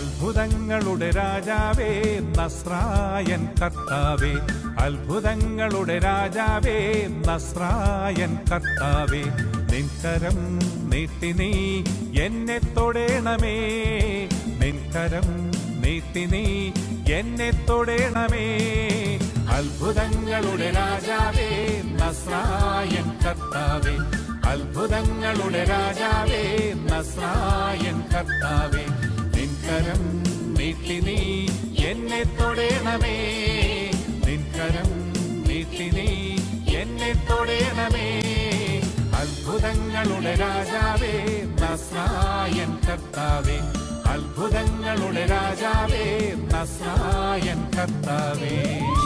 അത്ഭുതങ്ങളുടെ രാജാവേ നസ്രായൻ കർത്താവേ അത്ഭുതങ്ങളുടെ രാജാവേ നസ്രായൻ കർത്താവേ നിൻകരം നീട്ടി നീ എന്നെ തൊടേണമേ നിൻകരം നീട്ടി നീ എന്നെ തൊടേണമേ അത്ഭുതങ്ങളുടെ രാജാവേ നസ്രായൻ കർത്താവേ അത്ഭുതങ്ങളുടെ രാജാവേ നസ്രായൻ കർത്താവേ നിൻകരം നീട്ടി നീ എന്നെ തൊടേണമേ നിൻകരം നീട്ടി നീ എന്നെ തൊടേണമേ അത്ഭുതങ്ങളുടെ രാജാവേ നസ്രായൻ കർത്താവേ അത്ഭുതങ്ങളുടെ രാജാവേ നസ്രായൻ കർത്താവേ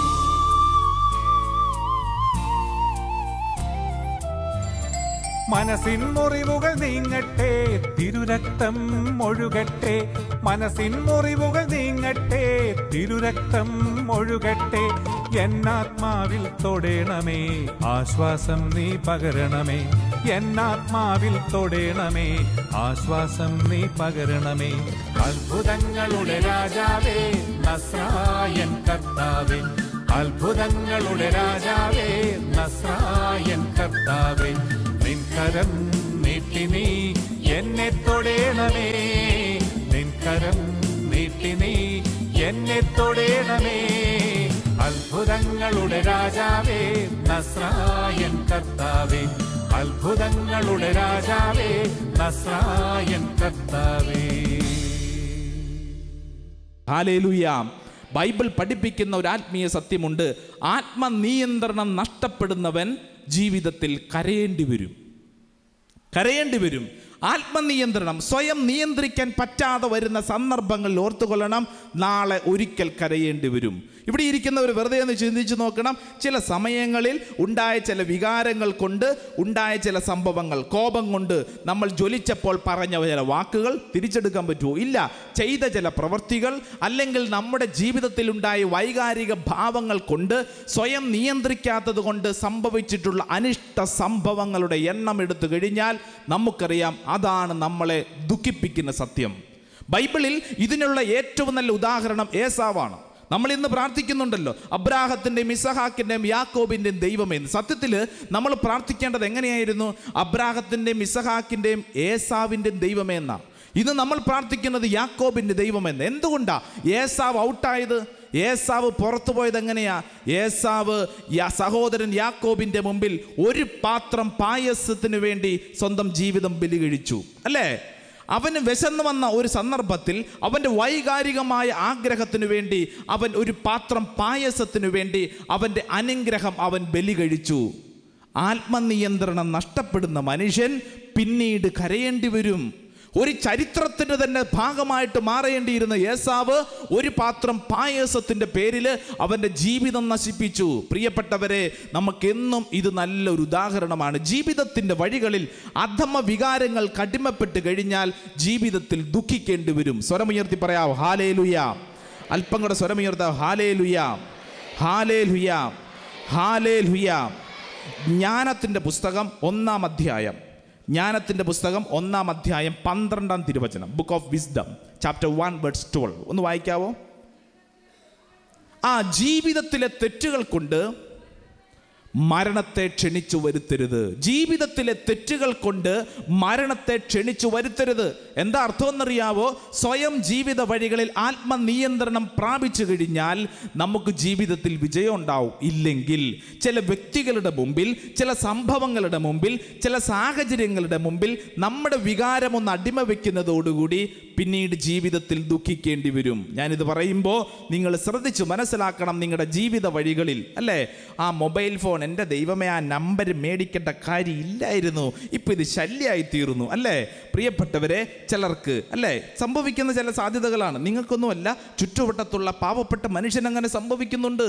മനസ്സിൻ മുറിവുകൾ നീങ്ങട്ടെ തിരുരക്തം ഒഴുകട്ടെ മനസ്സിൻ മുറിവുകൾ നീങ്ങട്ടെ തിരുരക്തം ഒഴുകട്ടെ എന്നാത്മാവിൽ തൊടേണമേ ആശ്വാസം നീ പകരണമേ എന്നാത്മാവിൽ തൊടേണമേ ആശ്വാസം നീ പകരണമേ അത്ഭുതങ്ങളുടെ രാജാവേ നസ്രായൻ കർത്താവേ അത്ഭുതങ്ങളുടെ രാജാവേ നസ്രായൻ കർത്താവേ നിൻകരം നീട്ടി നീ എന്നെ തൊടേണമേ നിൻകരം നീട്ടി നീ എന്നെ തൊടേണമേ അത്ഭുതങ്ങളുടെ രാജാവേ നസ്രായൻ കർത്താവേ അത്ഭുതങ്ങളുടെ രാജാവേ നസ്രായൻ കർത്താവേ ഹാലേലുയ ബൈബിൾ പഠിപ്പിക്കുന്ന ഒരു ആത്മീയ സത്യമുണ്ട് ആത്മനിയന്ത്രണം നഷ്ടപ്പെടുന്നവൻ ജീവിതത്തിൽ കരയേണ്ടി വരും കരയേണ്ടി വരും ആത്മനിയന്ത്രണം സ്വയം നിയന്ത്രിക്കാൻ പറ്റാതെ വരുന്ന സന്ദർഭങ്ങളിൽ ഓർത്തുകൊള്ളണം നാളെ ഒരിക്കൽ കരയേണ്ടി വരും ഇവിടെ ഇരിക്കുന്നവർ വെറുതെ ഒന്ന് ചിന്തിച്ചു നോക്കണം ചില സമയങ്ങളിൽ ഉണ്ടായ ചില വികാരങ്ങൾ കൊണ്ട് ഉണ്ടായ ചില സംഭവങ്ങൾ കോപം കൊണ്ട് നമ്മൾ ജ്വലിച്ചപ്പോൾ പറഞ്ഞ ചില വാക്കുകൾ തിരിച്ചെടുക്കാൻ പറ്റുമോ ഇല്ല ചെയ്ത ചില പ്രവൃത്തികൾ അല്ലെങ്കിൽ നമ്മുടെ ജീവിതത്തിൽ ഉണ്ടായ വൈകാരിക ഭാവങ്ങൾ കൊണ്ട് സ്വയം നിയന്ത്രിക്കാത്തത് കൊണ്ട് സംഭവിച്ചിട്ടുള്ള അനിഷ്ട സംഭവങ്ങളുടെ എണ്ണം എടുത്തു കഴിഞ്ഞാൽ നമുക്കറിയാം അതാണ് നമ്മളെ ദുഃഖിപ്പിക്കുന്ന സത്യം ബൈബിളിൽ ഇതിനുള്ള ഏറ്റവും നല്ല ഉദാഹരണം ഏസാവാണ് നമ്മൾ ഇന്ന് പ്രാർത്ഥിക്കുന്നുണ്ടല്ലോ അബ്രാഹത്തിൻ്റെയും ഇസഹാക്കിൻ്റെയും യാക്കോബിൻ്റെയും ദൈവമെന്ന് സത്യത്തിൽ നമ്മൾ പ്രാർത്ഥിക്കേണ്ടത് എങ്ങനെയായിരുന്നു അബ്രാഹത്തിൻ്റെയും ഇസഹാക്കിൻ്റെയും ഏസാവിൻ്റെയും ദൈവമേ എന്നാണ് ഇന്ന് നമ്മൾ പ്രാർത്ഥിക്കുന്നത് യാക്കോബിൻ്റെ ദൈവമെന്ന് എന്തുകൊണ്ടാ ഏസാവ് ഔട്ടായത് ഏസാവ് പുറത്തു പോയത് എങ്ങനെയാ ഏസാവ് യാ- സഹോദരൻ യാക്കോബിന്റെ മുമ്പിൽ ഒരു പാത്രം പായസത്തിന് വേണ്ടി സ്വന്തം ജീവിതം ബലി കഴിച്ചു അല്ലേ അവന് വിശന്നു വന്ന ഒരു സന്ദർഭത്തിൽ അവൻ്റെ വൈകാരികമായ ആഗ്രഹത്തിനു വേണ്ടി അവൻ ഒരു പാത്രം പായസത്തിനു വേണ്ടി അവൻ്റെ അനുഗ്രഹം അവൻ ബലി കഴിച്ചു ആത്മനിയന്ത്രണം നഷ്ടപ്പെടുന്ന മനുഷ്യൻ പിന്നീട് കരയേണ്ടി വരും ഒരു ചരിത്രത്തിൻ്റെ തന്നെ ഭാഗമായിട്ട് മാറേണ്ടിയിരുന്ന യേസാവ് ഒരു പാത്രം പായസത്തിൻ്റെ പേരിൽ അവൻ്റെ ജീവിതം നശിപ്പിച്ചു പ്രിയപ്പെട്ടവരെ നമുക്കെന്നും ഇത് നല്ലൊരു ഉദാഹരണമാണ് ജീവിതത്തിൻ്റെ വഴികളിൽ അധമ വികാരങ്ങൾ കടിമപ്പെട്ട് കഴിഞ്ഞാൽ ജീവിതത്തിൽ ദുഃഖിക്കേണ്ടി വരും സ്വരമുയർത്തി പറയാം ഹാലേ ലുയ അല്പം കൂടെ സ്വരമുയർത്താം ഹാലേ ലുയ ഹാലേ ലുയ ഹാലേ ലുയ ജ്ഞാനത്തിൻ്റെ പുസ്തകം ഒന്നാം അധ്യായം ജ്ഞാനത്തിൻ്റെ പുസ്തകം ഒന്നാം അധ്യായം പന്ത്രണ്ടാം തിരുവചനം book of wisdom chapter one words twelve ഒന്ന് വായിക്കാവോ ആ ജീവിതത്തിലെ തെറ്റുകൾ കൊണ്ട് മരണത്തെ ക്ഷണിച്ചു വരുത്തരുത് ജീവിതത്തിലെ തെറ്റുകൾ കൊണ്ട് മരണത്തെ ക്ഷണിച്ചു വരുത്തരുത് എന്താ അർത്ഥമെന്നറിയാവോ സ്വയം ജീവിത വഴികളിൽ ആത്മനിയന്ത്രണം പ്രാപിച്ചു കഴിഞ്ഞാൽ നമുക്ക് ജീവിതത്തിൽ വിജയം ഉണ്ടാവും ഇല്ലെങ്കിൽ ചില വ്യക്തികളുടെ മുമ്പിൽ ചില സംഭവങ്ങളുടെ മുമ്പിൽ ചില സാഹചര്യങ്ങളുടെ മുമ്പിൽ നമ്മുടെ വികാരം ഒന്ന് അടിമ വെക്കുന്നതോടുകൂടി പിന്നീട് ജീവിതത്തിൽ ദുഃഖിക്കേണ്ടി വരും ഞാനിത് പറയുമ്പോൾ നിങ്ങൾ ശ്രദ്ധിച്ചു മനസ്സിലാക്കണം നിങ്ങളുടെ ജീവിത വഴികളിൽ അല്ലേ ആ മൊബൈൽ ഫോൺ എൻ്റെ ദൈവമേ ആ നമ്പർ മേടിക്കേണ്ട കാര്യം ഇല്ലായിരുന്നു ഇപ്പം ഇത് ശല്യമായി തീർന്നു അല്ലേ പ്രിയപ്പെട്ടവരെ ചിലർക്ക് അല്ലേ സംഭവിക്കുന്ന ചില സാധ്യതകളാണ് നിങ്ങൾക്കൊന്നുമല്ല ചുറ്റുവട്ടത്തുള്ള പാവപ്പെട്ട മനുഷ്യനങ്ങനെ സംഭവിക്കുന്നുണ്ട്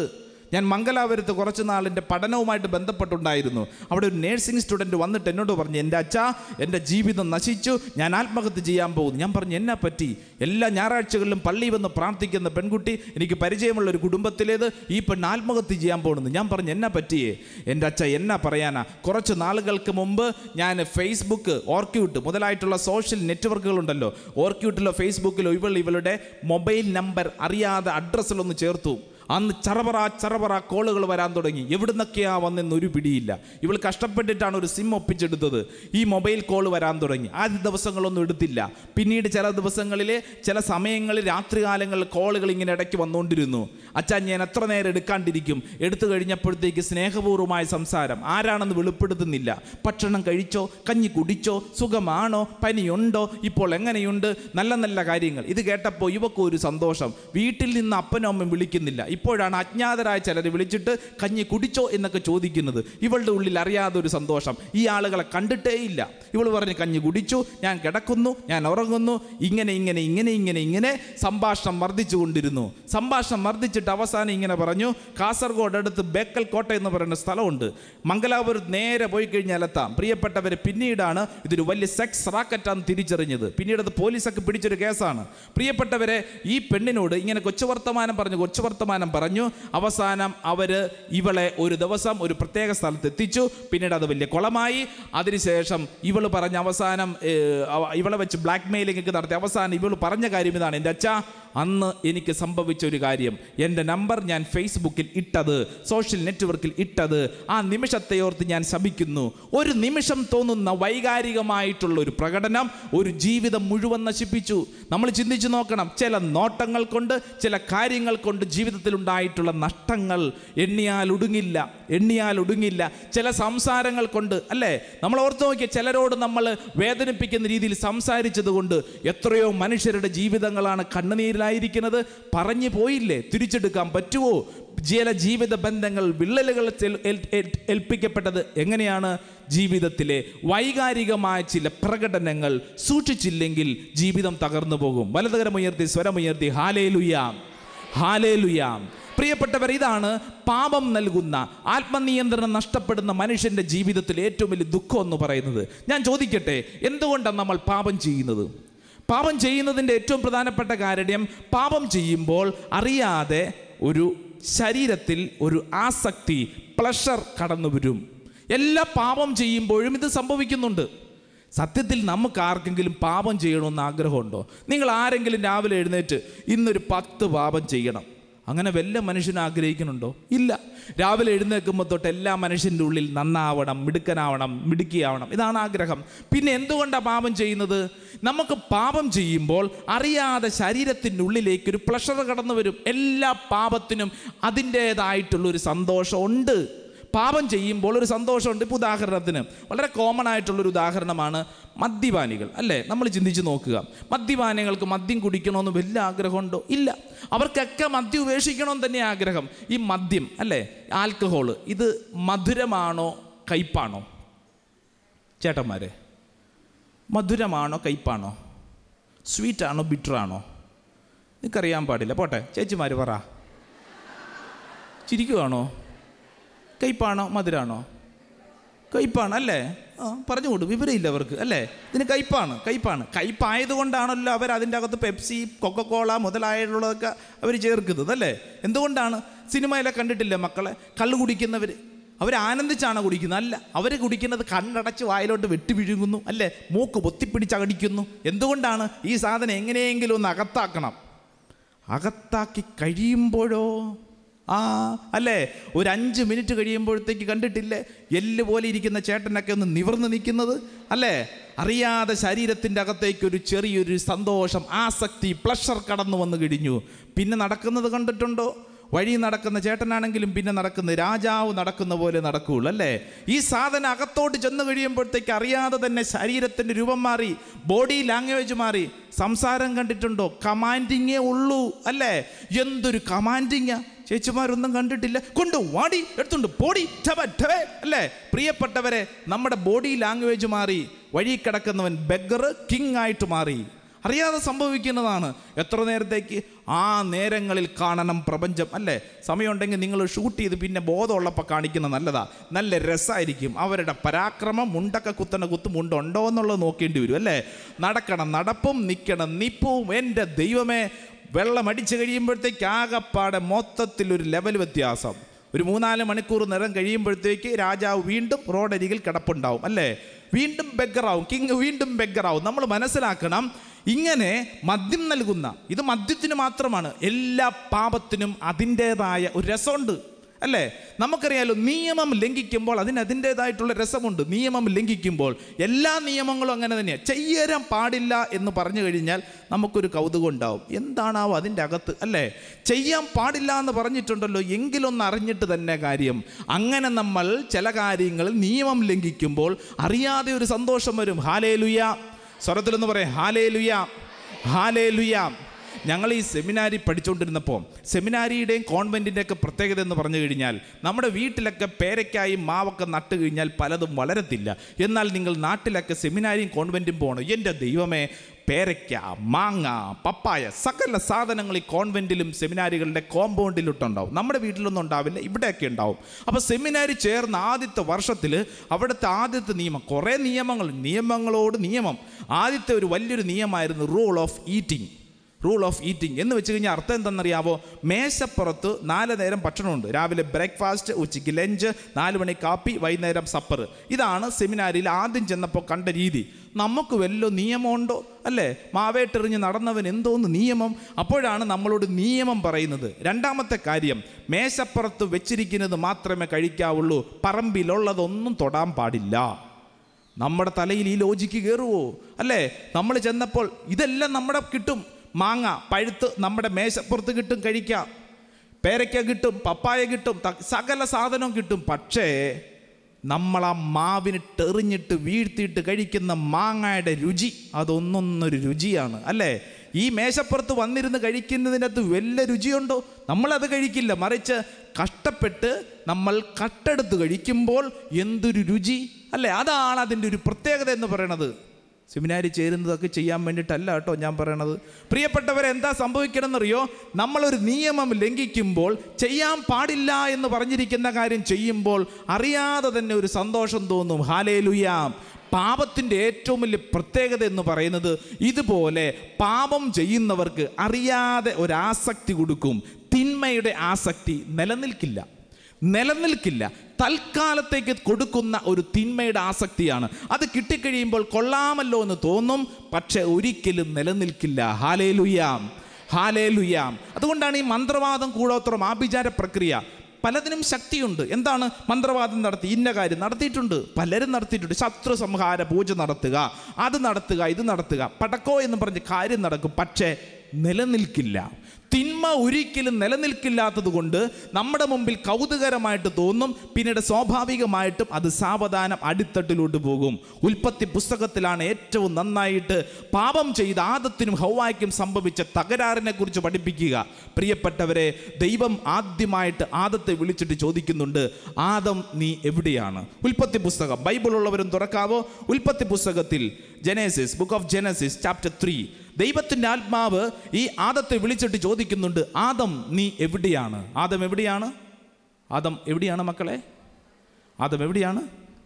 ഞാൻ മംഗലാപുരത്ത് കുറച്ച് നാളിൻ്റെ പഠനവുമായിട്ട് ബന്ധപ്പെട്ടുണ്ടായിരുന്നു അവിടെ ഒരു നേഴ്സിംഗ് സ്റ്റുഡൻറ്റ് വന്നിട്ട് എന്നോട് പറഞ്ഞു എൻ്റെ അച്ഛാ എൻ്റെ ജീവിതം നശിച്ചു ഞാൻ ആത്മഹത്യ ചെയ്യാൻ പോകുന്നു ഞാൻ പറഞ്ഞു എന്നാ പറ്റി എല്ലാ ഞായറാഴ്ചകളിലും പള്ളി വന്ന് പ്രാർത്ഥിക്കുന്ന പെൺകുട്ടി എനിക്ക് പരിചയമുള്ള ഒരു കുടുംബത്തിലേത് ഈ പെണ്ണ് ആത്മഹത്യ ചെയ്യാൻ പോകുന്നു ഞാൻ പറഞ്ഞു എന്നാ പറ്റിയേ എൻ്റെ അച്ഛ എന്നാ പറയാനാ കുറച്ച് നാളുകൾക്ക് മുമ്പ് ഞാൻ ഫേസ്ബുക്ക് ഓർക്യൂട്ട് മുതലായിട്ടുള്ള സോഷ്യൽ നെറ്റ്വർക്കുകളുണ്ടല്ലോ ഓർക്യൂട്ടിലോ ഫേസ്ബുക്കിലോ ഇവൾ ഇവളുടെ മൊബൈൽ നമ്പർ അറിയാതെ അഡ്രസ്സിലൊന്ന് ചേർത്തു അന്ന് ചറപറ ചറപറ കോളുകൾ വരാൻ തുടങ്ങി എവിടുന്നൊക്കെയാ വന്നെന്ന് ഒരു പിടിയില്ല ഇവൾ കഷ്ടപ്പെട്ടിട്ടാണ് ഒരു സിം ഒപ്പിച്ചെടുത്തത് ഈ മൊബൈൽ കോൾ വരാൻ തുടങ്ങി ആദ്യ ദിവസങ്ങളൊന്നും എടുത്തില്ല പിന്നീട് ചില ദിവസങ്ങളിൽ ചില സമയങ്ങളിൽ രാത്രികാലങ്ങളിൽ കോളുകൾ ഇങ്ങനെ ഇടയ്ക്ക് വന്നുകൊണ്ടിരുന്നു അച്ഛാ ഞാൻ എത്ര നേരം എടുക്കാണ്ടിരിക്കും എടുത്തു കഴിഞ്ഞപ്പോഴത്തേക്ക് സ്നേഹപൂർവ്വമായ സംസാരം ആരാണെന്ന് വെളിപ്പെടുത്തുന്നില്ല ഭക്ഷണം കഴിച്ചോ കഞ്ഞി കുടിച്ചോ സുഖമാണോ പനിയുണ്ടോ ഇപ്പോൾ എങ്ങനെയുണ്ട് നല്ല നല്ല കാര്യങ്ങൾ ഇത് കേട്ടപ്പോൾ ഇവക്കും ഒരു സന്തോഷം വീട്ടിൽ നിന്ന് അപ്പനും അമ്മയും വിളിക്കുന്നില്ല ഇപ്പോഴാണ് അജ്ഞാതരായ ചിലർ വിളിച്ചിട്ട് കഞ്ഞി കുടിച്ചോ എന്നൊക്കെ ചോദിക്കുന്നത് ഇവളുടെ ഉള്ളിൽ അറിയാതെ ഒരു സന്തോഷം ഈ ആളുകളെ കണ്ടിട്ടേ ഇല്ല ഇവൾ പറഞ്ഞ് കഞ്ഞി കുടിച്ചു ഞാൻ കിടക്കുന്നു ഞാൻ ഉറങ്ങുന്നു ഇങ്ങനെ ഇങ്ങനെ ഇങ്ങനെ ഇങ്ങനെ ഇങ്ങനെ സംഭാഷണം വർദ്ധിച്ചു കൊണ്ടിരുന്നു സംഭാഷണം വർദ്ധിച്ചിട്ട് അവസാനം ഇങ്ങനെ പറഞ്ഞു കാസർഗോഡ് അടുത്ത് ബേക്കൽ കോട്ട എന്ന് പറയുന്ന സ്ഥലമുണ്ട് മംഗലാപുരത്ത് നേരെ പോയി കഴിഞ്ഞാൽ എത്താം പ്രിയപ്പെട്ടവർ പിന്നീടാണ് ഇതൊരു വലിയ സെക്സ് റാക്കറ്റാന്ന് തിരിച്ചറിഞ്ഞത് പിന്നീട് അത് പോലീസൊക്കെ പിടിച്ചൊരു കേസാണ് പ്രിയപ്പെട്ടവരെ ഈ പെണ്ണിനോട് ഇങ്ങനെ കൊച്ചു വർത്തമാനം പറഞ്ഞു കൊച്ചു വർത്തമാനം പറഞ്ഞു അവസാനം അവർ ഇവളെ ഒരു ദിവസം ഒരു പ്രത്യേക സ്ഥലത്ത് എത്തിച്ചു പിന്നീട് അത് വലിയ കുളമായി അതിനുശേഷം ഇവൾ പറഞ്ഞ അവസാനം ഏഹ്, അവ- ഇവളെ വെച്ച് ബ്ലാക്ക് മെയിലിംഗ് ഒക്കെ നടത്തി അവസാനം ഇവൾ പറഞ്ഞ കാര്യം ഇതാണ് എൻ്റെ അച്ഛ അന്ന് എനിക്ക് സംഭവിച്ച ഒരു കാര്യം എൻ്റെ നമ്പർ ഞാൻ ഫേസ്ബുക്കിൽ ഇട്ടത് സോഷ്യൽ നെറ്റ്വർക്കിൽ ഇട്ടത് ആ നിമിഷത്തെ ഓർത്ത് ഞാൻ ശപിക്കുന്നു ഒരു നിമിഷം തോന്നുന്ന വൈകാരികമായിട്ടുള്ള ഒരു പ്രകടനം ഒരു ജീവിതം മുഴുവൻ നശിപ്പിച്ചു നമ്മൾ ചിന്തിച്ചു നോക്കണം ചില നോട്ടങ്ങൾ കൊണ്ട് ചില കാര്യങ്ങൾ കൊണ്ട് ജീവിതത്തിൽ ഉണ്ടായിട്ടുള്ള നഷ്ടങ്ങൾ എണ്ണിയാൽ ഒടുങ്ങില്ല എണ്ണിയാൽ ഒടുങ്ങില്ല ചില സംസാരങ്ങൾ കൊണ്ട് അല്ലേ നമ്മൾ ഓർത്ത് നോക്കിയ ചിലരോട് നമ്മൾ വേദനിപ്പിക്കുന്ന രീതിയിൽ സംസാരിച്ചത് കൊണ്ട് എത്രയോ മനുഷ്യരുടെ ജീവിതങ്ങളാണ് കണ്ണുനീരിലായിരിക്കുന്നത് പറഞ്ഞു പോയില്ലേ തിരിച്ചെടുക്കാൻ പറ്റുമോ ചില ജീവിത ബന്ധങ്ങൾ വിള്ളലുകൾ ചെൽ- ഏൽ- ഏൽ- ഏൽപ്പിക്കപ്പെട്ടത് എങ്ങനെയാണ് ജീവിതത്തിലെ വൈകാരികമായ ചില പ്രകടനങ്ങൾ സൂക്ഷിച്ചില്ലെങ്കിൽ ജീവിതം തകർന്നു പോകും വലതുകരമുയർത്തി സ്വരമുയർത്തി ഹാലേലുയാം ഹാലേലുയാം പ്രിയപ്പെട്ടവർ ഇതാണ് പാപം നൽകുന്ന ആത്മനിയന്ത്രണം നഷ്ടപ്പെടുന്ന മനുഷ്യൻ്റെ ജീവിതത്തിൽ ഏറ്റവും വലിയ ദുഃഖം എന്ന് പറയുന്നത് ഞാൻ ചോദിക്കട്ടെ എന്തുകൊണ്ടാണ് നമ്മൾ പാപം ചെയ്യുന്നത് പാപം ചെയ്യുന്നതിൻ്റെ ഏറ്റവും പ്രധാനപ്പെട്ട കാര്യം പാപം ചെയ്യുമ്പോൾ അറിയാതെ ഒരു ശരീരത്തിൽ ഒരു ആസക്തി പ്ലഷർ കടന്നു വരും എല്ലാ പാപം ചെയ്യുമ്പോഴും ഇത് സംഭവിക്കുന്നുണ്ട് സത്യത്തിൽ നമുക്ക് ആർക്കെങ്കിലും പാപം ചെയ്യണമെന്ന് ആഗ്രഹമുണ്ടോ നിങ്ങൾ ആരെങ്കിലും രാവിലെ എഴുന്നേറ്റ് ഇന്നൊരു പത്ത് പാപം ചെയ്യണം അങ്ങനെ വല്ല മനുഷ്യനും ആഗ്രഹിക്കുന്നുണ്ടോ ഇല്ല രാവിലെ എഴുന്നേൽക്കുമ്പോൾ തൊട്ട് എല്ലാ മനുഷ്യൻ്റെ ഉള്ളിൽ നന്നാവണം മിടുക്കനാവണം മിടുക്കിയാവണം ഇതാണ് ആഗ്രഹം പിന്നെ എന്തുകൊണ്ടാണ് പാപം ചെയ്യുന്നത് നമുക്ക് പാപം ചെയ്യുമ്പോൾ അറിയാതെ ശരീരത്തിൻ്റെ ഉള്ളിലേക്ക് ഒരു പ്ലഷർ കടന്നു വരും എല്ലാ പാപത്തിനും അതിൻ്റേതായിട്ടുള്ളൊരു സന്തോഷമുണ്ട് പാപം ചെയ്യുമ്പോൾ ഒരു സന്തോഷമുണ്ട് ഇപ്പോൾ ഉദാഹരണത്തിന് വളരെ കോമൺ ആയിട്ടുള്ളൊരു ഉദാഹരണമാണ് മദ്യപാനികൾ അല്ലേ നമ്മൾ ചിന്തിച്ച് നോക്കുക മദ്യപാനികൾക്ക് മദ്യം കുടിക്കണമെന്ന് വലിയ ആഗ്രഹമുണ്ടോ ഇല്ല അവർക്കൊക്കെ മദ്യം ഉപേക്ഷിക്കണമെന്ന് തന്നെ ആഗ്രഹം ഈ മദ്യം അല്ലേ ആൽക്കഹോൾ ഇത് മധുരമാണോ കയ്പാണോ ചേട്ടന്മാരെ മധുരമാണോ കയ്പാണോ സ്വീറ്റാണോ ബിറ്ററാണോ നിനക്കറിയാൻ പാടില്ല പോട്ടെ ചേച്ചിമാർ പറ ചിരിക്കുവാണോ കയ്പാണോ മധുരാണോ കയ്പാണ് അല്ലേ ആ പറഞ്ഞു കൊടു വിവരമില്ല അവർക്ക് അല്ലേ ഇതിന് കയ്പാണ് കയ്പാണ് കയ്പായതുകൊണ്ടാണല്ലോ അവർ അതിൻ്റെ അകത്ത് പെപ്സി കൊക്കക്കോള മുതലായുള്ളതൊക്കെ അവർ ചേർക്കുന്നത് അല്ലേ എന്തുകൊണ്ടാണ് സിനിമയിലെ കണ്ടിട്ടില്ലേ മക്കളെ കള്ള് കുടിക്കുന്നവർ അവർ ആനന്ദിച്ചാണ് കുടിക്കുന്നത് അല്ല അവർ കുടിക്കുന്നത് കണ്ണടച്ച് വായിലോട്ട് വെട്ടി വിഴുങ്ങുന്നു അല്ലേ മൂക്ക് പൊത്തിപ്പിടിച്ചകടിക്കുന്നു എന്തുകൊണ്ടാണ് ഈ സാധനം എങ്ങനെയെങ്കിലും ഒന്ന് അകത്താക്കണം അകത്താക്കി കഴിയുമ്പോഴോ ആ അല്ലേ ഒരു അഞ്ച് മിനിറ്റ് കഴിയുമ്പോഴത്തേക്ക് കണ്ടിട്ടില്ലേ എല്ല് പോലെ ഇരിക്കുന്ന ചേട്ടനൊക്കെ ഒന്ന് നിവർന്ന് നിൽക്കുന്നത് അല്ലേ അറിയാതെ ശരീരത്തിൻ്റെ അകത്തേക്ക് ഒരു ചെറിയൊരു സന്തോഷം ആസക്തി പ്ലഷർ കടന്നു വന്നു കഴിഞ്ഞു പിന്നെ നടക്കുന്നത് കണ്ടിട്ടുണ്ടോ വഴി നടക്കുന്ന ചേട്ടനാണെങ്കിലും പിന്നെ നടക്കുന്ന രാജാവ് നടക്കുന്ന പോലെ നടക്കുകയുള്ളൂ അല്ലേ ഈ സാധനം അകത്തോട്ട് ചെന്ന് കഴിയുമ്പോഴത്തേക്ക് അറിയാതെ തന്നെ ശരീരത്തിൻ്റെ രൂപം മാറി ബോഡി ലാംഗ്വേജ് മാറി സംസാരം കണ്ടിട്ടുണ്ടോ കമാൻഡിങ്ങേ ഉള്ളൂ അല്ലേ എന്തൊരു കമാൻഡിങ്ങാ ചേച്ചിമാരൊന്നും കണ്ടിട്ടില്ല കൊണ്ട് വാടി എടുത്തുണ്ട് ബോഡി ടവ ടവേ അല്ലേ പ്രിയപ്പെട്ടവരെ നമ്മുടെ ബോഡി ലാംഗ്വേജ് മാറി വഴി കിടക്കുന്നവൻ ബെഗർ കിങ് ആയിട്ട് മാറി അറിയാതെ സംഭവിക്കുന്നതാണ് എത്ര നേരത്തേക്ക് ആ നേരങ്ങളിൽ കാണണം പ്രപഞ്ചം അല്ലേ സമയമുണ്ടെങ്കിൽ നിങ്ങൾ ഷൂട്ട് ചെയ്ത് പിന്നെ ബോധമുള്ളപ്പോൾ കാണിക്കുന്ന നല്ലതാ നല്ല രസമായിരിക്കും അവരുടെ പരാക്രമം മുണ്ടൊക്കെ കുത്തണ കുത്ത് മുണ്ടുണ്ടോ എന്നുള്ളത് നോക്കേണ്ടി വരും അല്ലേ നടക്കണം നടപ്പും നിൽക്കണം നിപ്പും എൻ്റെ ദൈവമേ വെള്ളം അടിച്ചു കഴിയുമ്പോഴത്തേക്ക് ആകപ്പാടെ മൊത്തത്തിൽ ഒരു ലെവൽ വ്യത്യാസം ഒരു മൂന്നാല് മണിക്കൂർ നിറം കഴിയുമ്പോഴത്തേക്ക് രാജാവ് വീണ്ടും റോഡരികിൽ കിടപ്പുണ്ടാവും അല്ലേ വീണ്ടും ബെഗറാവും കിങ് വീണ്ടും ബെഗറാവും നമ്മൾ മനസ്സിലാക്കണം ഇങ്ങനെ മദ്യം നൽകുന്ന ഇത് മദ്യത്തിന് മാത്രമാണ് എല്ലാ പാപത്തിനും അതിൻ്റേതായ ഒരു രസമുണ്ട് അല്ലേ നമുക്കറിയാലോ നിയമം ലംഘിക്കുമ്പോൾ അതിന് അതിൻ്റേതായിട്ടുള്ള രസമുണ്ട് നിയമം ലംഘിക്കുമ്പോൾ എല്ലാ നിയമങ്ങളും അങ്ങനെ തന്നെയാണ് ചെയ്യാൻ പാടില്ല എന്ന് പറഞ്ഞു കഴിഞ്ഞാൽ നമുക്കൊരു കൗതുകം ഉണ്ടാവും എന്താണാവോ അതിൻ്റെ അകത്ത് അല്ലേ ചെയ്യാൻ പാടില്ല എന്ന് പറഞ്ഞിട്ടുണ്ടല്ലോ എങ്കിലൊന്ന് അറിഞ്ഞിട്ട് തന്നെ കാര്യം അങ്ങനെ നമ്മൾ ചില കാര്യങ്ങളിൽ നിയമം ലംഘിക്കുമ്പോൾ അറിയാതെ ഒരു സന്തോഷം വരും ഹാലേ ലുയ സ്വരത്തിലൊന്ന് പറയാം ഹാലേ ലുയ ഹാലേ ലുയ ഞങ്ങൾ ഈ സെമിനാരി പഠിച്ചുകൊണ്ടിരുന്നപ്പോൾ സെമിനാരിയുടെയും കോൺവെൻറ്റിൻ്റെ ഒക്കെ പ്രത്യേകത എന്ന് പറഞ്ഞു കഴിഞ്ഞാൽ നമ്മുടെ വീട്ടിലൊക്കെ പേരയ്ക്കായി മാവൊക്കെ നട്ട് കഴിഞ്ഞാൽ പലതും വളരത്തില്ല എന്നാൽ നിങ്ങൾ നാട്ടിലൊക്കെ സെമിനാരിയും കോൺവെൻറ്റും പോകണം എൻ്റെ ദൈവമേ പേരയ്ക്ക മാങ്ങ പപ്പായ സകല സാധനങ്ങൾ ഈ കോൺവെൻറ്റിലും സെമിനാരികളുടെ കോമ്പൗണ്ടിലിട്ടുണ്ടാവും നമ്മുടെ വീട്ടിലൊന്നും ഉണ്ടാവില്ല ഇവിടെയൊക്കെ ഉണ്ടാവും അപ്പോൾ സെമിനാരി ചേർന്ന ആദ്യത്തെ വർഷത്തിൽ അവിടുത്തെ ആദ്യത്തെ നിയമം കുറേ നിയമങ്ങൾ നിയമങ്ങളോട് നിയമം ആദ്യത്തെ ഒരു വലിയൊരു നിയമമായിരുന്നു rule of eating rule of eating എന്ന് വെച്ച് കഴിഞ്ഞാൽ അർത്ഥം എന്തെന്നറിയാവോ മേശപ്പുറത്ത് നാല് നേരം ഭക്ഷണമുണ്ട് രാവിലെ ബ്രേക്ക്ഫാസ്റ്റ് ഉച്ചയ്ക്ക് ലഞ്ച് നാല് മണി കാപ്പി വൈകുന്നേരം സപ്പർ ഇതാണ് സെമിനാരിയിൽ ആദ്യം ചെന്നപ്പോൾ കണ്ട രീതി നമുക്ക് വല്ലോ നിയമമുണ്ടോ അല്ലേ മാവേട്ടെറിഞ്ഞ് നടന്നവൻ എന്തോന്ന് നിയമം അപ്പോഴാണ് നമ്മളോട് നിയമം പറയുന്നത് രണ്ടാമത്തെ കാര്യം മേശപ്പുറത്ത് വെച്ചിരിക്കുന്നത് മാത്രമേ കഴിക്കാവുള്ളൂ പറമ്പിലുള്ളതൊന്നും തൊടാൻ പാടില്ല നമ്മുടെ തലയിൽ ഈ ലോജിക്ക് കയറുവോ അല്ലേ നമ്മൾ ചെന്നപ്പോൾ ഇതെല്ലാം നമ്മുടെ കിട്ടും മാങ്ങ പഴുത്ത് നമ്മുടെ മേശപ്പുറത്ത് കിട്ടും കഴിക്കാം പേരയ്ക്ക കിട്ടും പപ്പായ കിട്ടും ത- സകല സാധനവും കിട്ടും പക്ഷേ നമ്മൾ ആ മാവിന് ടെറിഞ്ഞിട്ട് വീഴ്ത്തിയിട്ട് കഴിക്കുന്ന മാങ്ങയുടെ രുചി അതൊന്നൊന്നൊരു രുചിയാണ് അല്ലേ ഈ മേശപ്പുറത്ത് വന്നിരുന്ന് കഴിക്കുന്നതിനകത്ത് വല്ല രുചിയുണ്ടോ നമ്മളത് കഴിക്കില്ല മറിച്ച് കഷ്ടപ്പെട്ട് നമ്മൾ കട്ടെടുത്ത് കഴിക്കുമ്പോൾ എന്തൊരു രുചി അല്ലേ അതാണ് അതിൻ്റെ ഒരു പ്രത്യേകത എന്ന് പറയണത് സെമിനാരി ചേരുന്നതൊക്കെ ചെയ്യാൻ വേണ്ടിയിട്ടല്ല കേട്ടോ ഞാൻ പറയണത് പ്രിയപ്പെട്ടവരെ എന്താ സംഭവിക്കണമെന്നറിയോ നമ്മളൊരു നിയമം ലംഘിക്കുമ്പോൾ ചെയ്യാൻ പാടില്ല എന്ന് പറഞ്ഞിരിക്കുന്ന കാര്യം ചെയ്യുമ്പോൾ അറിയാതെ തന്നെ ഒരു സന്തോഷം തോന്നും ഹാലേലുയാം പാപത്തിൻ്റെ ഏറ്റവും വലിയ പ്രത്യേകത എന്ന് പറയുന്നത് ഇതുപോലെ പാപം ചെയ്യുന്നവർക്ക് അറിയാതെ ഒരു ആസക്തി കൊടുക്കും തിന്മയുടെ ആസക്തി നിലനിൽക്കില്ല നിലനിൽക്കില്ല തൽക്കാലത്തേക്ക് കൊടുക്കുന്ന ഒരു തിന്മയുടെ ആസക്തിയാണ് അത് കിട്ടിക്കഴിയുമ്പോൾ കൊള്ളാമല്ലോ എന്ന് തോന്നും പക്ഷെ ഒരിക്കലും നിലനിൽക്കില്ല ഹാലേ ലുയാം ഹാലേ ലുയാം അതുകൊണ്ടാണ് ഈ മന്ത്രവാദം കൂടോത്രം ആഭിചാര പ്രക്രിയ പലതിനും ശക്തിയുണ്ട് എന്താണ് മന്ത്രവാദം നടത്തി ഇന്ന കാര്യം നടത്തിയിട്ടുണ്ട് പലരും നടത്തിയിട്ടുണ്ട് ശത്രു സംഹാര പൂജ നടത്തുക അത് നടത്തുക ഇത് നടത്തുക പടക്കോ എന്ന് പറഞ്ഞ് കാര്യം നടക്കും പക്ഷേ നിലനിൽക്കില്ല തിന്മ ഒരിക്കലും നിലനിൽക്കില്ലാത്തത് കൊണ്ട് നമ്മുടെ മുമ്പിൽ കൗതുകരമായിട്ട് തോന്നും പിന്നീട് സ്വാഭാവികമായിട്ടും അത് സാവധാനം അടിത്തട്ടിലോട്ട് പോകും ഉൽപ്പത്തി പുസ്തകത്തിലാണ് ഏറ്റവും നന്നായിട്ട് പാപം ചെയ്ത ആദത്തിനും ഹൗവായ്ക്കും സംഭവിച്ച തകരാറിനെ കുറിച്ച് പഠിപ്പിക്കുക പ്രിയപ്പെട്ടവരെ ദൈവം ആദ്യമായിട്ട് ആദത്തെ വിളിച്ചിട്ട് ചോദിക്കുന്നുണ്ട് ആദം നീ എവിടെയാണ് ഉൽപ്പത്തി പുസ്തകം ബൈബിൾ ഉള്ളവരും തുറക്കാവോ ഉൽപ്പത്തി പുസ്തകത്തിൽ Genesis book of Genesis chapter three ദൈവത്തിൻ്റെ ആത്മാവ് ഈ ആദത്തെ വിളിച്ചിട്ട് ചോദിക്കുന്നുണ്ട് ആദം നീ എവിടെയാണ് ആദം എവിടെയാണ് ആദം എവിടെയാണ് മക്കളെ ആദം എവിടെയാണ്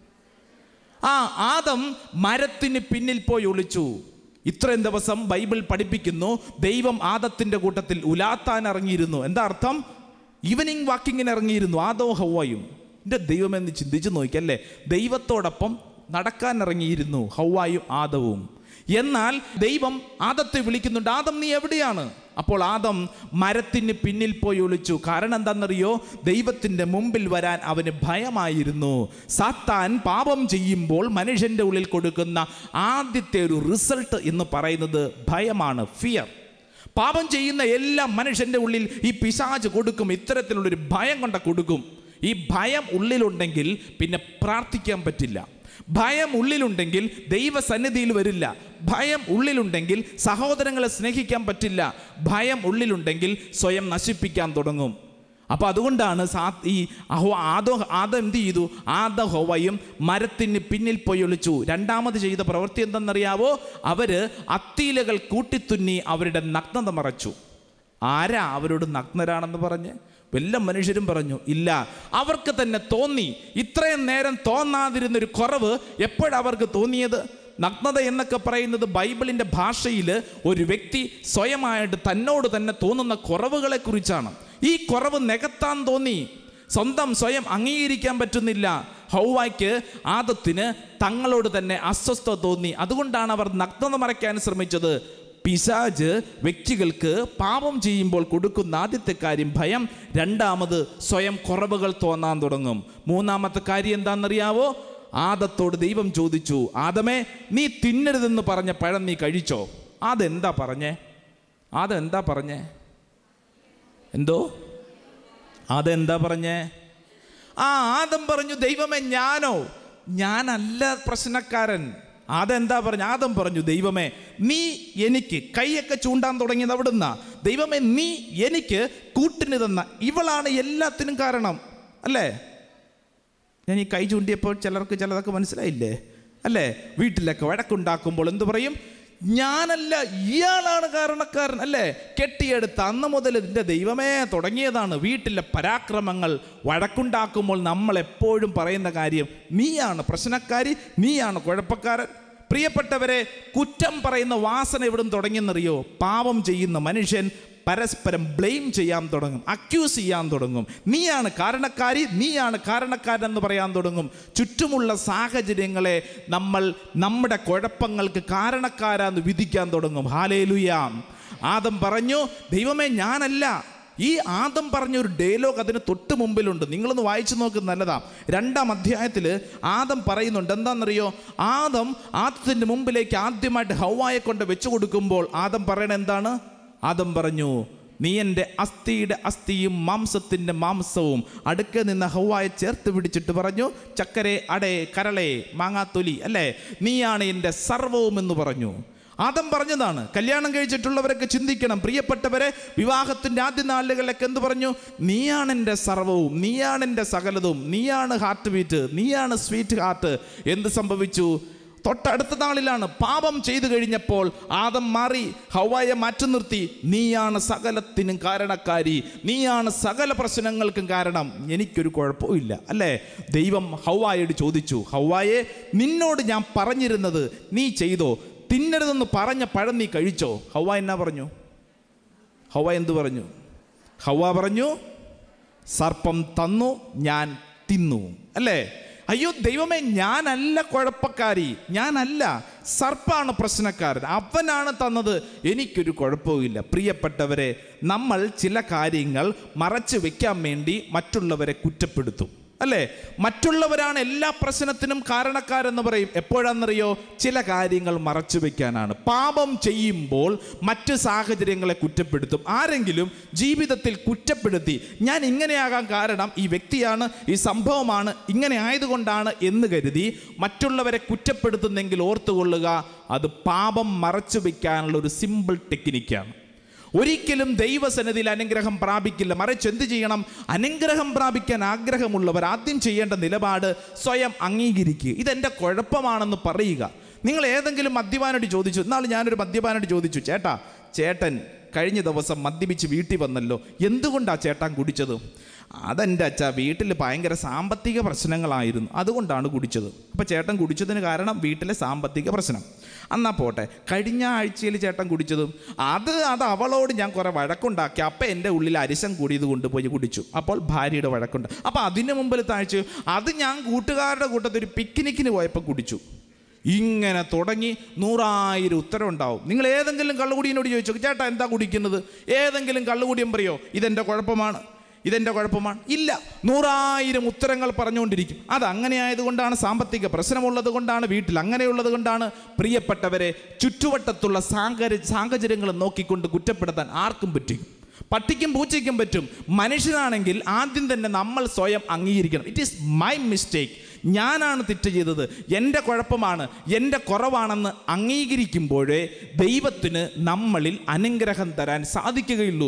ആ ആദം മരത്തിന് പിന്നിൽ പോയി ഒളിച്ചു ഇത്രയും ദിവസം ബൈബിൾ പഠിപ്പിക്കുന്നു ദൈവം ആദത്തിന്റെ കൂട്ടത്തിൽ ഉലാത്താൻ ഇറങ്ങിയിരുന്നു എന്താ അർത്ഥം ഈവനിങ് വാക്കിങ്ങിന് ഇറങ്ങിയിരുന്നു ആദോ ഹൗവായും എൻ്റെ ദൈവമെന്ന് ചിന്തിച്ചു നോക്കിയല്ലേ ദൈവത്തോടൊപ്പം നടക്കാൻ ഇറങ്ങിയിരുന്നു ഹൗവായും ആദവും എന്നാൽ ദൈവം ആദത്തെ വിളിക്കുന്നുണ്ട് ആദം നീ എവിടെയാണ് അപ്പോൾ ആദം മരത്തിന് പിന്നിൽ പോയി ഒളിച്ചു കാരണം എന്താണെന്നറിയോ ദൈവത്തിൻ്റെ മുമ്പിൽ വരാൻ അവന് ഭയമായിരുന്നു സാത്താൻ പാപം ചെയ്യുമ്പോൾ മനുഷ്യൻ്റെ ഉള്ളിൽ കൊടുക്കുന്ന ആദ്യത്തെ ഒരു റിസൾട്ട് എന്ന് പറയുന്നത് ഭയമാണ് ഫിയർ പാപം ചെയ്യുന്ന എല്ലാ മനുഷ്യൻ്റെ ഉള്ളിൽ ഈ പിശാച് കൊടുക്കും ഇത്തരത്തിലുള്ളൊരു ഭയം കൊണ്ട കൊടുക്കും ഈ ഭയം ഉള്ളിലുണ്ടെങ്കിൽ പിന്നെ പ്രാർത്ഥിക്കാൻ പറ്റില്ല ഭയം ഉള്ളിലുണ്ടെങ്കിൽ ദൈവസന്നിധിയിൽ വരില്ല ഭയം ഉള്ളിലുണ്ടെങ്കിൽ സഹോദരങ്ങളെ സ്നേഹിക്കാൻ പറ്റില്ല ഭയം ഉള്ളിലുണ്ടെങ്കിൽ സ്വയം നശിപ്പിക്കാൻ തുടങ്ങും അപ്പോൾ അതുകൊണ്ടാണ് സാ ഈ അഹോ ആദോ ആദം എന്ത് ചെയ്തു ആദ ഹോവയും മരത്തിന് പിന്നിൽ പോയി ഒളിച്ചു രണ്ടാമത് ചെയ്ത പ്രവൃത്തി എന്തെന്നറിയാവോ അവര് അത്തീലകൾ കൂട്ടിത്തുന്നി അവരുടെ നഗ്നത മറച്ചു ആരാ അവരോട് നഗ്നരാണെന്ന് പറഞ്ഞ് വല്ല മനുഷ്യരും പറഞ്ഞു ഇല്ല അവർക്ക് തന്നെ തോന്നി ഇത്രയും നേരം തോന്നാതിരുന്നൊരു കുറവ് എപ്പോഴവർക്ക് തോന്നിയത് നഗ്നത എന്നൊക്കെ പറയുന്നത് ബൈബിളിൻ്റെ ഭാഷയിൽ ഒരു വ്യക്തി സ്വയമായിട്ട് തന്നോട് തന്നെ തോന്നുന്ന കുറവുകളെ കുറിച്ചാണ് ഈ കുറവ് നികത്താൻ തോന്നി സ്വന്തം സ്വയം അംഗീകരിക്കാൻ പറ്റുന്നില്ല ഹൗവായ്ക്ക് ആദത്തിന് തങ്ങളോട് തന്നെ അസ്വസ്ഥത തോന്നി അതുകൊണ്ടാണ് അവർ നഗ്നത മറയ്ക്കാൻ ശ്രമിച്ചത് പിശാജ് വ്യക്തികൾക്ക് പാപം ചെയ്യുമ്പോൾ കൊടുക്കുന്ന ആദ്യത്തെ കാര്യം ഭയം രണ്ടാമത് സ്വയം കുറവുകൾ തോന്നാൻ തുടങ്ങും മൂന്നാമത്തെ കാര്യം എന്താണെന്നറിയാവോ ആദത്തോട് ദൈവം ചോദിച്ചു ആദമേ നീ തിന്നരുതെന്ന് പറഞ്ഞ പഴം നീ കഴിച്ചോ അതെന്താ പറഞ്ഞേ അതെന്താ പറഞ്ഞേ എന്തോ അതെന്താ പറഞ്ഞേ ആ ആദം പറഞ്ഞു ദൈവമേ ഞാനോ ഞാനല്ല പ്രശ്നക്കാരൻ അതെന്താ പറഞ്ഞു ആദം പറഞ്ഞു ദൈവമേ നീ എനിക്ക് കൈയൊക്കെ ചൂണ്ടാൻ തുടങ്ങിയത് അവിടുന്ന ദൈവമേ നീ എനിക്ക് കൂട്ടിന് തന്ന ഇവളാണ് എല്ലാത്തിനും കാരണം അല്ലേ ഞാൻ ഈ കൈ ചൂണ്ടിയപ്പോൾ ചിലർക്ക് ചിലതൊക്കെ മനസ്സിലായില്ലേ അല്ലേ വീട്ടിലൊക്കെ വഴക്കുണ്ടാക്കുമ്പോൾ എന്തു പറയും ഞാനല്ല ഇയാളാണ് കാരണക്കാരൻ അല്ലേ കെട്ടിയെടുത്ത അന്ന് മുതൽ ഇതിൻ്റെ ദൈവമേ തുടങ്ങിയതാണ് വീട്ടിലെ പരാക്രമങ്ങൾ വഴക്കുണ്ടാക്കുമ്പോൾ നമ്മൾ എപ്പോഴും പറയുന്ന കാര്യം നീയാണ് പ്രശ്നക്കാരി നീയാണ് കുഴപ്പക്കാരൻ പ്രിയപ്പെട്ടവരെ കുറ്റം പറയുന്ന വാസന എവിടും തുടങ്ങിയെന്നറിയോ പാപം ചെയ്യുന്ന മനുഷ്യൻ പരസ്പരം ബ്ലെയിം ചെയ്യാൻ തുടങ്ങും അക്യൂസ് ചെയ്യാൻ തുടങ്ങും നീയാണ് കാരണക്കാരി നീയാണ് കാരണക്കാരൻ എന്ന് പറയാൻ തുടങ്ങും ചുറ്റുമുള്ള സാഹചര്യങ്ങളെ നമ്മൾ നമ്മുടെ കുഴപ്പങ്ങൾക്ക് കാരണക്കാരാന്ന് വിധിക്കാൻ തുടങ്ങും ഹാലേലുയാം ആദം പറഞ്ഞു ദൈവമേ ഞാനല്ല ഈ ആദം പറഞ്ഞൊരു ഡയലോഗ് അതിന് തൊട്ട് മുമ്പിലുണ്ട് നിങ്ങളൊന്ന് വായിച്ചു നോക്കുന്നത് നല്ലതാ രണ്ടാം അധ്യായത്തിൽ ആദം പറയുന്നുണ്ട് എന്താണെന്നറിയോ ആദം ആദത്തിൻ്റെ മുമ്പിലേക്ക് ആദ്യമായിട്ട് ഹൗവായെ കൊണ്ട് വെച്ചു കൊടുക്കുമ്പോൾ ആദം പറയണ എന്താണ് ആദം പറഞ്ഞു നീ എൻ്റെ അസ്ഥിയുടെ അസ്ഥിയും മാംസത്തിൻ്റെ മാംസവും അടുക്കെ നിന്ന് ഹൗവായെ ചേർത്ത് പിടിച്ചിട്ട് പറഞ്ഞു ചക്കരെ അടേ കരളെ മാങ്ങാത്തൊലി അല്ലേ നീയാണ് എൻ്റെ സർവവും എന്ന് പറഞ്ഞു ആദം പറഞ്ഞതാണ് കല്യാണം കഴിച്ചിട്ടുള്ളവരൊക്കെ ചിന്തിക്കണം പ്രിയപ്പെട്ടവരെ വിവാഹത്തിൻ്റെ ആദ്യ നാളുകളിലൊക്കെ എന്ത് പറഞ്ഞു നീയാണ് എൻ്റെ സർവവും നീയാണ് എൻ്റെ സകലതും നീയാണ് ഹാർട്ട് ബീറ്റ് നീയാണ് സ്വീറ്റ് ഹാർട്ട് എന്ത് സംഭവിച്ചു തൊട്ടടുത്ത നാളിലാണ് പാപം ചെയ്തു കഴിഞ്ഞപ്പോൾ ആദം മാറി ഹവായെ മാറ്റി നിർത്തി നീയാണ് സകലത്തിനും കാരണക്കാരി നീയാണ് സകല പ്രശ്നങ്ങൾക്കും കാരണം എനിക്കൊരു കുഴപ്പവും ഇല്ല അല്ലേ ദൈവം ഹവായോട് ചോദിച്ചു ഹവായെ നിന്നോട് ഞാൻ പറഞ്ഞിരുന്നത് നീ ചെയ്തോ തിന്നരുതെന്ന് പറഞ്ഞ പഴം നീ കഴിച്ചോ ഹവ എന്നാ പറഞ്ഞു ഹവ എന്തു പറഞ്ഞു ഹവ പറഞ്ഞു സർപ്പം തന്നു ഞാൻ തിന്നു അല്ലേ അയ്യോ ദൈവമേ ഞാനല്ല കുഴപ്പക്കാരി ഞാനല്ല സർപ്പാണ് പ്രശ്നക്കാരൻ അവനാണ് തന്നത് എനിക്കൊരു കുഴപ്പവുമില്ല പ്രിയപ്പെട്ടവരെ നമ്മൾ ചില കാര്യങ്ങൾ മറച്ചു വെക്കാൻ വേണ്ടി മറ്റുള്ളവരെ കുറ്റപ്പെടുത്തും അല്ലേ മറ്റുള്ളവരാണ് എല്ലാ പ്രശ്നത്തിനും കാരണക്കാരെന്ന് പറയും എപ്പോഴാണെന്നറിയോ ചില കാര്യങ്ങൾ മറച്ചു വെക്കാനാണ് പാപം ചെയ്യുമ്പോൾ മറ്റ് സാഹചര്യങ്ങളെ കുറ്റപ്പെടുത്തും ആരെങ്കിലും ജീവിതത്തിൽ കുറ്റപ്പെടുത്തി ഞാൻ ഇങ്ങനെയാകാൻ കാരണം ഈ വ്യക്തിയാണ് ഈ സംഭവമാണ് ഇങ്ങനെ ആയതുകൊണ്ടാണ് എന്ന് കരുതി മറ്റുള്ളവരെ കുറ്റപ്പെടുത്തുന്നെങ്കിൽ ഓർത്തുകൊള്ളുക അത് പാപം മറച്ചു വെക്കാനുള്ള ഒരു സിമ്പിൾ ടെക്നിക്കാണ് ഒരിക്കലും ദൈവസന്നിധിയിൽ അനുഗ്രഹം പ്രാപിക്കില്ല മറിച്ച് എന്ത് ചെയ്യണം അനുഗ്രഹം പ്രാപിക്കാൻ ആഗ്രഹമുള്ളവർ ആദ്യം ചെയ്യേണ്ട നിലപാട് സ്വയം അംഗീകരിക്കുക ഇതെൻ്റെ കുഴപ്പമാണെന്ന് പറയുക നിങ്ങൾ ഏതെങ്കിലും മദ്യപാനോട് ചോദിച്ചു എന്നാൽ ഞാനൊരു മദ്യപാനോട് ചോദിച്ചു ചേട്ടാ ചേട്ടൻ കഴിഞ്ഞ ദിവസം മദ്യപിച്ച് വീട്ടിൽ വന്നല്ലോ എന്തുകൊണ്ടാ ചേട്ടാൻ കുടിച്ചത് അതെൻ്റെ അച്ഛ വീട്ടിൽ ഭയങ്കര സാമ്പത്തിക പ്രശ്നങ്ങളായിരുന്നു അതുകൊണ്ടാണ് കുടിച്ചത് അപ്പോൾ ചേട്ടൻ കുടിച്ചതിന് കാരണം വീട്ടിലെ സാമ്പത്തിക പ്രശ്നം എന്നാ പോട്ടെ കഴിഞ്ഞ ആഴ്ചയിൽ ചേട്ടൻ കുടിച്ചതും അത് അത് അവളോട് ഞാൻ കുറേ വഴക്കുണ്ടാക്കി അപ്പം എൻ്റെ ഉള്ളിൽ അരിശം കൂടിയത് കൊണ്ടുപോയി കുടിച്ചു അപ്പോൾ ഭാര്യയുടെ വഴക്കുണ്ട് അപ്പോൾ അതിന് മുമ്പിലത്തെ ആഴ്ച അത് ഞാൻ കൂട്ടുകാരുടെ കൂട്ടത്തിൽ ഒരു പിക്നിക്കിന് പോയപ്പോൾ കുടിച്ചു ഇങ്ങനെ തുടങ്ങി നൂറായിരം ഉത്തരവുണ്ടാവും നിങ്ങൾ ഏതെങ്കിലും കള്ളുകുടിയനോട് ചോദിച്ചു ചേട്ടാ എന്താ കുടിക്കുന്നത് ഏതെങ്കിലും കള്ളുകുടിയൻ പറയോ ഇതെൻ്റെ കുഴപ്പമാണ് ഇതെൻ്റെ കുഴപ്പമാണ് ഇല്ല നൂറായിരം ഉത്തരങ്ങൾ പറഞ്ഞുകൊണ്ടിരിക്കും അത് അങ്ങനെ ആയതുകൊണ്ടാണ് സാമ്പത്തിക പ്രശ്നമുള്ളത് കൊണ്ടാണ് വീട്ടിൽ അങ്ങനെയുള്ളത് കൊണ്ടാണ് പ്രിയപ്പെട്ടവരെ ചുറ്റുവട്ടത്തുള്ള സാഹചര്യ സാഹചര്യങ്ങൾ നോക്കിക്കൊണ്ട് കുറ്റപ്പെടുത്താൻ ആർക്കും പറ്റും പട്ടിക്കും പൂച്ചയ്ക്കും പറ്റും മനുഷ്യനാണെങ്കിൽ ആദ്യം തന്നെ നമ്മൾ സ്വയം അംഗീകരിക്കണം ഇറ്റ് ഈസ് മൈ മിസ്റ്റേക്ക് ഞാനാണ് തെറ്റ് ചെയ്തത് എൻ്റെ കുഴപ്പമാണ് എൻ്റെ കുറവാണെന്ന് അംഗീകരിക്കുമ്പോഴേ ദൈവത്തിന് നമ്മളിൽ അനുഗ്രഹം തരാൻ സാധിക്കുകയുള്ളൂ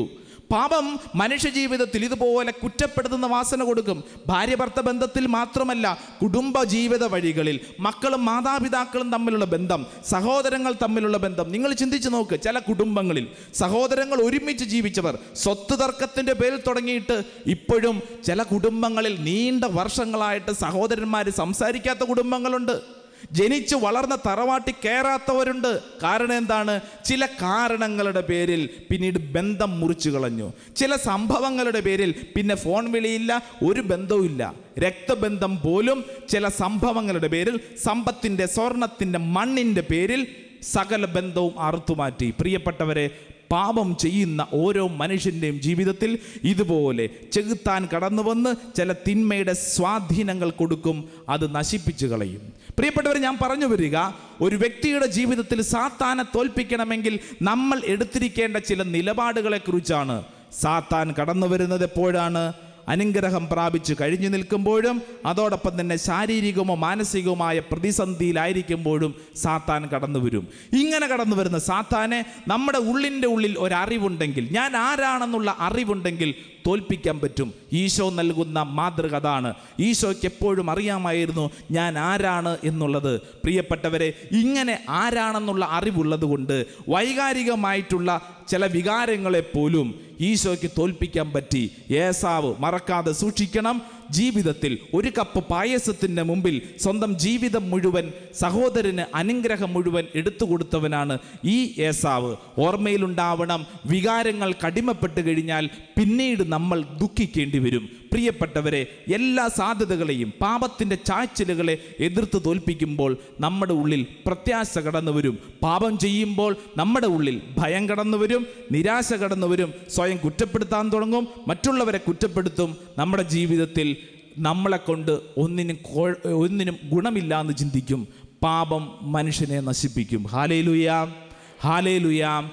പാപം മനുഷ്യ ജീവിതത്തിൽ ഇതുപോലെ കുറ്റപ്പെടുത്തുന്ന വാസന കൊടുക്കും ഭാര്യ ഭർത്ത ബന്ധത്തിൽ മാത്രമല്ല കുടുംബ ജീവിത വഴികളിൽ മക്കളും മാതാപിതാക്കളും തമ്മിലുള്ള ബന്ധം സഹോദരങ്ങൾ തമ്മിലുള്ള ബന്ധം നിങ്ങൾ ചിന്തിച്ചു നോക്ക് ചില കുടുംബങ്ങളിൽ സഹോദരങ്ങൾ ഒരുമിച്ച് ജീവിച്ചവർ സ്വത്ത് തർക്കത്തിൻ്റെ പേരിൽ തുടങ്ങിയിട്ട് ഇപ്പോഴും ചില കുടുംബങ്ങളിൽ നീണ്ട വർഷങ്ങളായിട്ട് സഹോദരന്മാർ സംസാരിക്കാത്ത കുടുംബങ്ങളുണ്ട് ജനിച്ചു വളർന്ന തറവാട്ടി കയറാത്തവരുണ്ട് കാരണം എന്താണ് ചില കാരണങ്ങളുടെ പേരിൽ പിന്നീട് ബന്ധം മുറിച്ചു കളഞ്ഞു ചില സംഭവങ്ങളുടെ പേരിൽ പിന്നെ ഫോൺ വിളിയില്ല ഒരു ബന്ധവുമില്ല രക്തബന്ധം പോലും ചില സംഭവങ്ങളുടെ പേരിൽ സമ്പത്തിൻ്റെ സ്വർണത്തിൻ്റെ മണ്ണിൻ്റെ പേരിൽ സകല ബന്ധവും അറുത്തുമാറ്റി പ്രിയപ്പെട്ടവരെ പാപം ചെയ്യുന്ന ഓരോ മനുഷ്യൻ്റെയും ജീവിതത്തിൽ ഇതുപോലെ ചെകുത്താൻ കടന്നു വന്ന് ചില തിന്മയുടെ സ്വാധീനങ്ങൾ കൊടുക്കും അത് നശിപ്പിച്ചു കളയും പ്രിയപ്പെട്ടവർ ഞാൻ പറഞ്ഞു വരിക ഒരു വ്യക്തിയുടെ ജീവിതത്തിൽ സാത്താനെ തോൽപ്പിക്കണമെങ്കിൽ നമ്മൾ എടുത്തിരിക്കേണ്ട ചില നിലപാടുകളെക്കുറിച്ചാണ് സാത്താൻ കടന്നു വരുന്നത് എപ്പോഴാണ് അനുഗ്രഹം പ്രാപിച്ച് കഴിഞ്ഞു നിൽക്കുമ്പോഴും അതോടൊപ്പം തന്നെ ശാരീരികമോ മാനസികവുമായ പ്രതിസന്ധിയിലായിരിക്കുമ്പോഴും സാത്താൻ കടന്നു വരും ഇങ്ങനെ കടന്നു വരുന്ന സാത്താനെ നമ്മുടെ ഉള്ളിൻ്റെ ഉള്ളിൽ ഒരറിവുണ്ടെങ്കിൽ ഞാൻ ആരാണെന്നുള്ള അറിവുണ്ടെങ്കിൽ തോൽപ്പിക്കാൻ പറ്റും ഈശോ നൽകുന്ന മാതൃക അതാണ് ഈശോയ്ക്ക് എപ്പോഴും അറിയാമായിരുന്നു ഞാൻ ആരാണ് എന്നുള്ളത് പ്രിയപ്പെട്ടവരെ ഇങ്ങനെ ആരാണെന്നുള്ള അറിവുള്ളത് കൊണ്ട് വൈകാരികമായിട്ടുള്ള ചില വികാരങ്ങളെപ്പോലും ഈശോയ്ക്ക് തോൽപ്പിക്കാൻ പറ്റി ഏസാവ് മറക്കാതെ സൂക്ഷിക്കണം ജീവിതത്തിൽ ഒരു കപ്പ് പായസത്തിൻ്റെ മുമ്പിൽ സ്വന്തം ജീവിതം മുഴുവൻ സഹോദരന് അനുഗ്രഹം മുഴുവൻ എടുത്തു കൊടുത്തവനാണ് ഈ ഏസാവ് ഓർമ്മയിലുണ്ടാവണം വികാരങ്ങൾ കടിമപ്പെട്ട് കഴിഞ്ഞാൽ പിന്നീട് നമ്മൾ ദുഃഖിക്കേണ്ടി വരും പ്രിയപ്പെട്ടവരെ എല്ലാ സാധ്യതകളെയും പാപത്തിൻ്റെ ചായ്ച്ചലുകളെ എതിർത്ത് തോൽപ്പിക്കുമ്പോൾ നമ്മുടെ ഉള്ളിൽ പ്രത്യാശ കടന്നു വരും പാപം ചെയ്യുമ്പോൾ നമ്മുടെ ഉള്ളിൽ ഭയം കടന്നു വരും നിരാശ കടന്നു വരും സ്വയം കുറ്റപ്പെടുത്താൻ തുടങ്ങും മറ്റുള്ളവരെ കുറ്റപ്പെടുത്തും നമ്മുടെ ജീവിതത്തിൽ നമ്മളെ കൊണ്ട് ഒന്നിനും കോ- ഒന്നിനും ഗുണമില്ല എന്ന് ചിന്തിക്കും പാപം മനുഷ്യനെ നശിപ്പിക്കും ഹാലേലുയാം ഹാലേലുയാം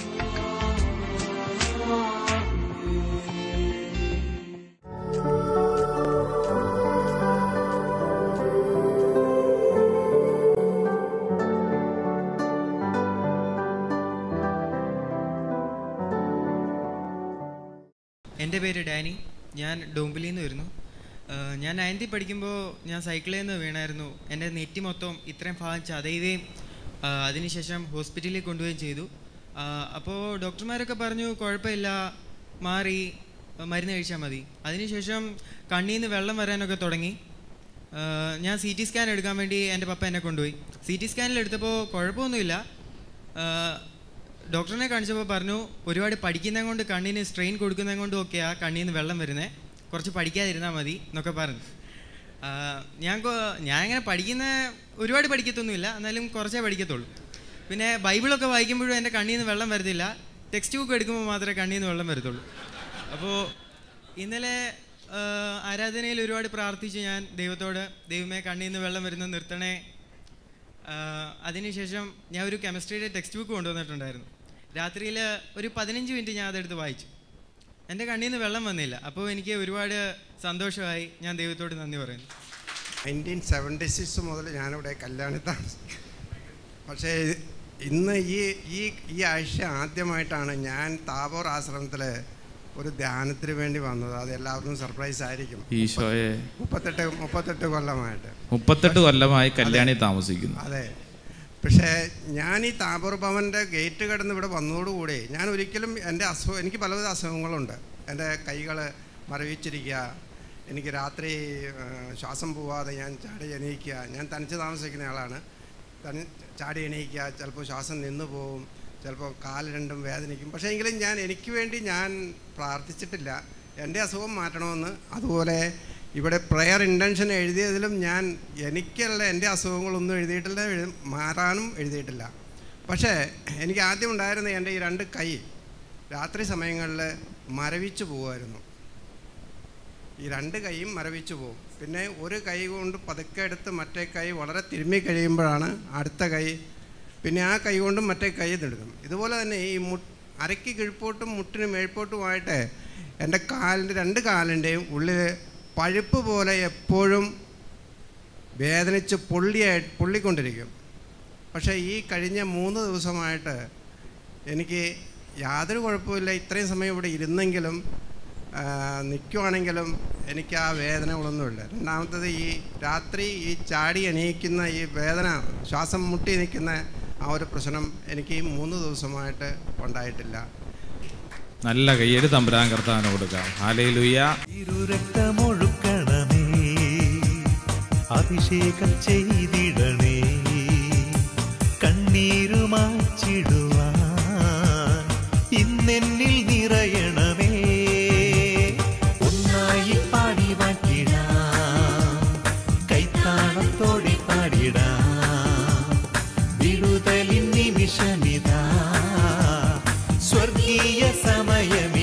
എൻ്റെ പേര് ഡാനി ഞാൻ ഡോംബിലിയിൽ നിന്ന് വരുന്നു ആഹ് ഞാൻ നയൻത്തിൽ പഠിക്കുമ്പോൾ ഞാൻ സൈക്കിളിൽ നിന്ന് വീണായിരുന്നു എൻ്റെ നെറ്റി മൊത്തം ഇത്രയും ഭാഗം ചതയുകയും ആഹ് അതിനുശേഷം ഹോസ്പിറ്റലിൽ കൊണ്ടുപോവുകയും ചെയ്തു ആഹ് അപ്പോൾ ഡോക്ടർമാരൊക്കെ പറഞ്ഞു കുഴപ്പമില്ല മാറി ആഹ് മരുന്ന് കഴിച്ചാൽ മതി അതിനുശേഷം കണ്ണിൽ നിന്ന് വെള്ളം വരാനൊക്കെ തുടങ്ങി ആഹ് ഞാൻ സി ടി സ്കാൻ എടുക്കാൻ വേണ്ടി എൻ്റെ പപ്പ എന്നെ കൊണ്ടുപോയി സി ടി സ്കാനിൽ എടുത്തപ്പോൾ കുഴപ്പമൊന്നുമില്ല ആഹ് ഡോക്ടറിനെ കാണിച്ചപ്പോൾ പറഞ്ഞു ഒരുപാട് പഠിക്കുന്നത് കൊണ്ട് കണ്ണിന് സ്ട്രെയിൻ കൊടുക്കുന്നത് കൊണ്ടും ഒക്കെയാ കണ്ണിൽ നിന്ന് വെള്ളം വരുന്നത് കുറച്ച് പഠിക്കാതിരുന്നാൽ മതി എന്നൊക്കെ പറഞ്ഞു ആഹ് ഞാൻ കൊ- ഞാൻ അങ്ങനെ പഠിക്കുന്ന ഒരുപാട് പഠിക്കത്തൊന്നുമില്ല എന്നാലും കുറച്ചേ പഠിക്കത്തുള്ളൂ പിന്നെ ബൈബിളൊക്കെ വായിക്കുമ്പോഴും എൻ്റെ കണ്ണിൽ നിന്ന് വെള്ളം വരത്തില്ല ടെക്സ്റ്റ് ബുക്ക് എടുക്കുമ്പോൾ മാത്രമേ കണ്ണിൽ നിന്ന് വെള്ളം വരത്തുള്ളൂ അപ്പോൾ ഇന്നലെ ആഹ് ആരാധനയിൽ ഒരുപാട് പ്രാർത്ഥിച്ച് ഞാൻ ദൈവത്തോട് ദൈവമേ കണ്ണിൽ നിന്ന് വെള്ളം വരുന്നത് നിർത്തണേ ആഹ് അതിനുശേഷം ഞാൻ ഒരു കെമിസ്ട്രിയുടെ ടെക്സ്റ്റ് ബുക്ക് കൊണ്ടുവന്നിട്ടുണ്ടായിരുന്നു രാത്രിയിൽ ഒരു പതിനഞ്ച് മിനിറ്റ് ഞാൻ അതെടുത്ത് വായിച്ചു എൻ്റെ കണ്ണിൽ നിന്ന് വെള്ളം വന്നില്ല അപ്പോൾ എനിക്ക് ഒരുപാട് സന്തോഷമായി ഞാൻ ദൈവത്തോട് നന്ദി പറയുന്നു നയൻറ്റീൻ സെവൻറ്റി സിക്സ് മുതൽ ഞാനിവിടെ കല്യാണി താമസിക്കും പക്ഷേ ഇന്ന് ഈ ഈ ഈ ആഴ്ച ആദ്യമായിട്ടാണ് ഞാൻ താബോർ ആശ്രമത്തിൽ ഒരു ധ്യാനത്തിന് വേണ്ടി വന്നത് അത് എല്ലാവർക്കും സർപ്രൈസ് ആയിരിക്കും ഈശോയെ മുപ്പത്തെട്ട് മുപ്പത്തെട്ട് കൊല്ലമായിട്ട് മുപ്പത്തെട്ട് കൊല്ലമായി കല്യാണി താമസിക്കുന്നു അതെ പക്ഷേ ഞാൻ ഈ താബോർ ഭവൻ്റെ ഗേറ്റ് കടന്ന് ഇവിടെ വന്നതോടുകൂടി ഞാൻ ഒരിക്കലും എൻ്റെ അസുഖം എനിക്ക് പലവിധ അസുഖങ്ങളുണ്ട് എൻ്റെ കൈകൾ മരവിച്ചിരിക്കുക എനിക്ക് രാത്രി ആ, ശ്വാസം പോവാതെ ഞാൻ ചാടി എണീക്കുക ഞാൻ തനിച്ച് താമസിക്കുന്ന ആളാണ് തനി ചാടി എണീക്കുക ചിലപ്പോൾ ശ്വാസം നിന്നു പോവും ചിലപ്പോൾ കാല് രണ്ടും വേദനിക്കും പക്ഷേ എങ്കിലും ഞാൻ എനിക്ക് വേണ്ടി ഞാൻ പ്രാർത്ഥിച്ചിട്ടില്ല എൻ്റെ അസുഖം മാറ്റണമെന്ന് അതുപോലെ ഇവിടെ പ്രെയർ ഇൻറ്റൻഷൻ എഴുതിയതിലും ഞാൻ എനിക്കുള്ള എൻ്റെ അസുഖങ്ങളൊന്നും എഴുതിയിട്ടില്ല എഴു- മാറാനും എഴുതിയിട്ടില്ല പക്ഷേ എനിക്ക് ആദ്യം ഉണ്ടായിരുന്ന എൻ്റെ ഈ രണ്ട് കൈ രാത്രി സമയങ്ങളിൽ മരവിച്ചു പോകുമായിരുന്നു ഈ രണ്ട് കൈയും മരവിച്ചു പോകും പിന്നെ ഒരു കൈ കൊണ്ട് പതുക്കെ എടുത്ത് മറ്റേ കൈ വളരെ തിരുമ്മി കഴിയുമ്പോഴാണ് അടുത്ത കൈ പിന്നെ ആ കൈ കൊണ്ടും മറ്റേ കൈ എടുക്കും ഇതുപോലെ തന്നെ ഈ മു അരയ്ക്ക് കിഴിപ്പോട്ടും മുട്ടിന് മേൽപ്പോട്ടുമായിട്ട് എൻ്റെ കാലിൻ്റെ രണ്ട് കാലിൻ്റെയും ഉള്ളിൽ പഴുപ്പ് പോലെ എപ്പോഴും വേദനിച്ച് പൊള്ളിയായി പൊള്ളിക്കൊണ്ടിരിക്കും പക്ഷേ ഈ കഴിഞ്ഞ മൂന്ന് ദിവസമായിട്ട് എനിക്ക് യാതൊരു കുഴപ്പമില്ല ഇത്രയും സമയം ഇവിടെ ഇരുന്നെങ്കിലും നിൽക്കുവാണെങ്കിലും എനിക്ക് ആ വേദനകളൊന്നുമില്ല രണ്ടാമത്തത് ഈ രാത്രി ഈ ചാടി എണീക്കുന്ന ഈ വേദന ശ്വാസം മുട്ടി നിൽക്കുന്ന ആ ഒരു പ്രശ്നം എനിക്ക് ഈ മൂന്ന് ദിവസമായിട്ട് ഉണ്ടായിട്ടില്ല നല്ല കയ്യടി തമ്പുരാൻ കർത്താവിന് കൊടുക്കാം ഹാലയിലുയ്യ ഇരുരക്തമൊഴുക്കണമേ അഭിഷേകം ചെയ്തിടണേ കണ്ണീരുമാച്ചിടുവാൻ ഇന്നെന്നിൽ നിറയണമേ ഒന്നായി പാടി മാറ്റിടാം കൈത്താളത്തോടെ പാടിടാം വിടുതലിൻ നിമിഷമിതാ സ്വർഗീയ സമയമി